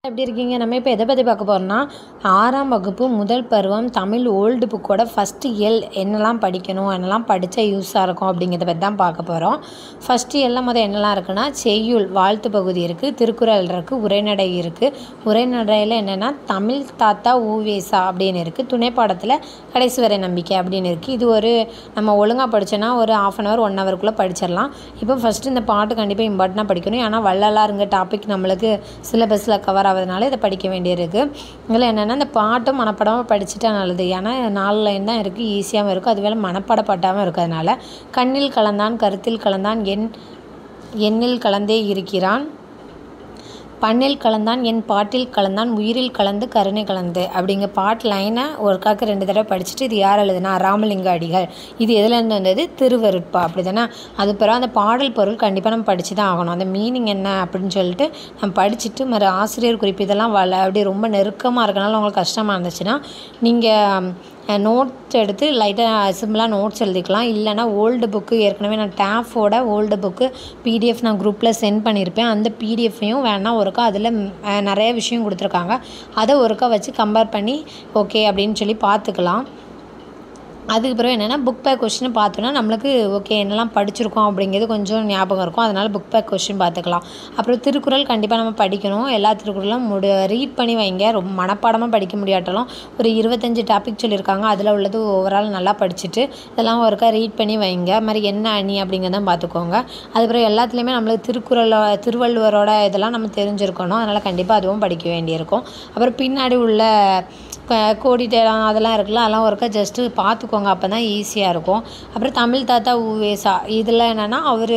எப்படி இருக்கீங்க நம்ம இப்போ எதை பற்றி பார்க்க போகிறோம்னா ஆறாம் வகுப்பு முதல் பருவம் தமிழ் ஓல்டு புக்கோட ஃபஸ்ட்டு எல் என்னெல்லாம் படிக்கணும் என்னெல்லாம் படித்தா யூஸாக இருக்கும் அப்படிங்கிறத பற்றி தான் பார்க்க போகிறோம் ஃபஸ்ட்டு எல்லாம் முதல் என்னெல்லாம் இருக்குன்னா செய்யுள் வாழ்த்து பகுதி இருக்குது திருக்குறள் இருக்குது உரைநடை இருக்குது உரைநடையில் என்னென்னா தமிழ் தாத்தா ஊவேசா அப்படின்னு இருக்குது துணைப்பாடத்தில் கடைசி வரை நம்பிக்கை அப்படின்னு இருக்குது இது ஒரு நம்ம ஒழுங்காக படித்தோன்னா ஒரு ஆஃப் அன் ஹவர் ஒன் ஹவருக்குள்ளே படிச்சிடலாம் இப்போ ஃபஸ்ட்டு இந்த பாட்டு கண்டிப்பாக இம்பார்ட்டனாக படிக்கணும் ஏன்னா வள்ளலாருங்க டாபிக் நம்மளுக்கு சிலபஸில் கவர் ஆகிறதுனால இதை படிக்க வேண்டியிருக்கு இதில் என்னென்னா இந்த பாட்டும் மனப்படமாக படிச்சுட்டா நல்லது ஏன்னா நாலு லைன் தான் இருக்குது ஈஸியாகவும் இருக்கும் அதுவேளை மனப்படப்பட்டாமல் இருக்கிறதுனால கண்ணில் கலந்தான் கருத்தில் கலந்தான் என் எண்ணில் கலந்தே இருக்கிறான் பண்ணில் கலந்தான் என் பாட்டில் கலந்தான் உயிரில் கலந்து கருணை கலந்து அப்படிங்கிற பாட் லைனை ஒருக்காக்கு ரெண்டு தடவை படிச்சுட்டு இது யார் எழுதுனா ராமலிங்க அடிகள் இது எதுலேருந்து வந்தது திருவருட்பா அப்படி தானே அது பிறகு அந்த பாடல் பொருள் கண்டிப்பாக நம்ம படித்து தான் ஆகணும் அந்த மீனிங் என்ன அப்படின்னு சொல்லிட்டு நம்ம படிச்சுட்டு மறு ஆசிரியர் குறிப்பு இதெல்லாம் வள அப்படி ரொம்ப நெருக்கமாக இருக்கனால உங்களுக்கு கஷ்டமாக இருந்துச்சுன்னா நீங்கள் நோட்ஸ் எடுத்து லைட்டாக சிம்பிளாக நோட்ஸ் எழுதிக்கலாம் இல்லைனா ஓல்டு புக்கு ஏற்கனவே நான் டேஃபோட ஓல்டு புக்கு பிடிஎஃப் நான் குரூப்பில் சென்ட் பண்ணியிருப்பேன் அந்த பிடிஎஃப்பையும் வேணால் ஒருக்கா அதில் நிறைய விஷயம் கொடுத்துருக்காங்க அதை ஒருக்கா வச்சு கம்பேர் பண்ணி ஓகே அப்படின்னு சொல்லி பார்த்துக்கலாம் அதுக்கு பிறகு என்னென்னா புக் பேக் கொஷின் பார்த்தோன்னா நம்மளுக்கு ஓகே என்னெல்லாம் படிச்சிருக்கோம் அப்படிங்கிறது கொஞ்சம் ஞாபகம் இருக்கும் அதனால் புக் பேக் கொஷின் பார்த்துக்கலாம் அப்புறம் திருக்குறள் கண்டிப்பாக நம்ம படிக்கணும் எல்லா திருக்குறளும் முடி ரீட் பண்ணி வைங்க ரொம்ப மனப்பாடமாக படிக்க முடியாட்டாலும் ஒரு இருபத்தஞ்சி டாபிக் சொல்லியிருக்காங்க அதில் உள்ளது ஓவரால் நல்லா படிச்சுட்டு இதெல்லாம் ஒருக்கா ரீட் பண்ணி வைங்க அது மாதிரி என்ன அணி அப்படிங்கிறத பார்த்துக்கோங்க அதுக்கப்புறம் எல்லாத்துலேயுமே நம்மளுக்கு திருக்குறளை திருவள்ளுவரோட இதெல்லாம் நம்ம தெரிஞ்சிருக்கணும் அதனால் கண்டிப்பாக அதுவும் படிக்க வேண்டியிருக்கும் அப்புறம் பின்னாடி உள்ள கோடிட்டெல்லாம் அதெல்லாம் இருக்குல்ல அதெல்லாம் ஒருக்கா ஜஸ்ட்டு பார்த்துக்கோங்க அப்போ தான் ஈஸியாக இருக்கும் அப்புறம் தமிழ் தாத்தா ஊவேசா இதில் என்னென்னா அவர்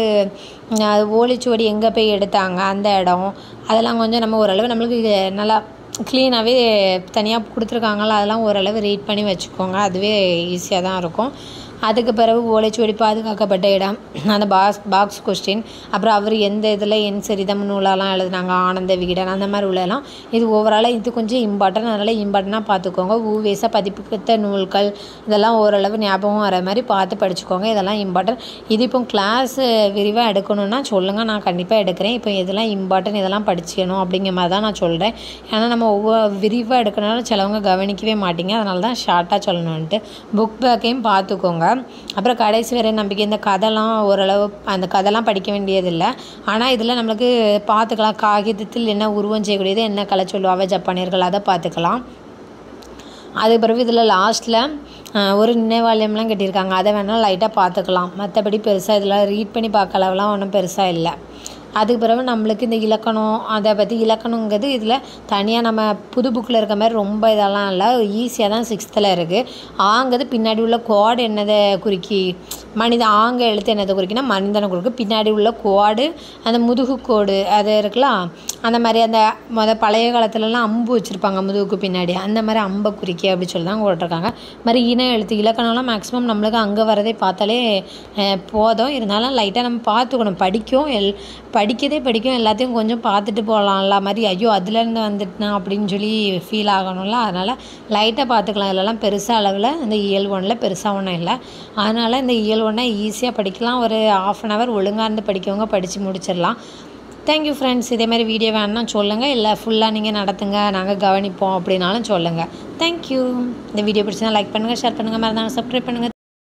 ஓலைச்சுவடி எங்கே போய் எடுத்தாங்க அந்த இடம் அதெல்லாம் கொஞ்சம் நம்ம ஓரளவு நம்மளுக்கு இது நல்லா க்ளீனாகவே தனியாக கொடுத்துருக்காங்கள அதெல்லாம் ஓரளவு ரீட் பண்ணி வச்சுக்கோங்க அதுவே ஈஸியாக தான் இருக்கும் அதுக்கு பிறகு ஓலைச்சுவடி பாதுகாக்கப்பட்ட இடம் அந்த பாக்ஸ் பாக்ஸ் கொஸ்டின் அப்புறம் அவர் எந்த இதில் என் சரிதம் நூலெல்லாம் எழுதுனாங்க ஆனந்த விகடன் அந்த மாதிரி உள்ளலாம் இது ஓவராலாக இது கொஞ்சம் இம்பார்ட்டன் அதனால் இம்பார்ட்டனாக பார்த்துக்கோங்க ஊவேச பதிப்புத்த நூல்கள் இதெல்லாம் ஓரளவு ஞாபகம் வர மாதிரி பார்த்து படிச்சுக்கோங்க இதெல்லாம் இம்பார்ட்டன் இது இப்போ கிளாஸ் விரிவாக எடுக்கணும்னா சொல்லுங்கள் நான் கண்டிப்பாக எடுக்கிறேன் இப்போ இதெல்லாம் இம்பார்ட்டன் இதெல்லாம் படிச்சிக்கணும் அப்படிங்கிற மாதிரி தான் நான் சொல்கிறேன் ஏன்னா நம்ம ஒவ்வொரு விரிவாக எடுக்கணும்னாலும் சிலவங்க கவனிக்கவே மாட்டீங்க அதனால தான் ஷார்ட்டாக சொல்லணுன்ட்டு புக் பேக்கையும் பார்த்துக்கோங்க அப்புறம் கடைசி வரை நம்பிக்கை இந்த கதைலாம் ஓரளவு அந்த கதைலாம் படிக்க வேண்டியதில்லை ஆனால் இதில் நம்மளுக்கு பார்த்துக்கலாம் காகிதத்தில் என்ன உருவம் செய்யக்கூடியது என்ன கலை சொல்லுவாங்க ஜப்பானியர்கள் அதை பார்த்துக்கலாம் அதுக்கு பிறகு இதில் லாஸ்ட்டில் ஒரு நினைவாலயம்லாம் கட்டியிருக்காங்க அதை வேணால் லைட்டாக பார்த்துக்கலாம் மற்றபடி பெருசாக இதில் ரீட் பண்ணி பார்க்க அளவுலாம் ஒன்றும் பெருசாக இல்லை அதுக்கு பிறகு நம்மளுக்கு இந்த இலக்கணம் அதை பற்றி இலக்கணங்கிறது இதில் தனியாக நம்ம புது புக்கில் இருக்க மாதிரி ரொம்ப இதெல்லாம் இல்லை ஈஸியாக தான் சிக்ஸ்த்தில் இருக்குது ஆங்கிறது பின்னாடி உள்ள கோடு என்னதை குறிக்கி மனித ஆங்க எழுத்து என்னதை குறிக்கினா மனிதனை குறிக்கு பின்னாடி உள்ள கோடு அந்த முதுகு கோடு அது இருக்கலாம் அந்த மாதிரி அந்த மொதல் பழைய காலத்துலலாம் அம்பு வச்சுருப்பாங்க முதுகுக்கு பின்னாடி அந்த மாதிரி அம்பை குறிக்கி அப்படி சொல்லி தான் போட்டிருக்காங்க மாதிரி இன எழுத்து இலக்கணம்லாம் மேக்ஸிமம் நம்மளுக்கு அங்கே வரதே பார்த்தாலே போதும் இருந்தாலும் லைட்டாக நம்ம பார்த்துக்கணும் படிக்கும் எல் படிக்கதே படிக்கும் எல்லாத்தையும் கொஞ்சம் பார்த்துட்டு போகலாம்ல மாதிரி ஐயோ அதுலேருந்து வந்துட்டுனா அப்படின்னு சொல்லி ஃபீல் ஆகணும்ல அதனால் லைட்டாக பார்த்துக்கலாம் இதெல்லாம் பெருசாக அளவில் இந்த இயல் ஒன்றில் பெருசாக ஒன்றும் இல்லை அதனால் இந்த இயல் ஒன்றை ஈஸியாக படிக்கலாம் ஒரு ஆஃப் அன் ஹவர் ஒழுங்காக இருந்து படிக்கவங்க படித்து முடிச்சிடலாம் தேங்க்யூ ஃப்ரெண்ட்ஸ் இதேமாதிரி வீடியோ வேணும்னா சொல்லுங்கள் இல்லை ஃபுல்லாக நீங்கள் நடத்துங்க நாங்கள் கவனிப்போம் அப்படின்னாலும் சொல்லுங்கள் தேங்க்யூ இந்த வீடியோ பிடிச்சா லைக் பண்ணுங்கள் ஷேர் பண்ணுங்கள் மறந்தாங்க சப்ஸ்கிரைப் பண்ணுங்கள்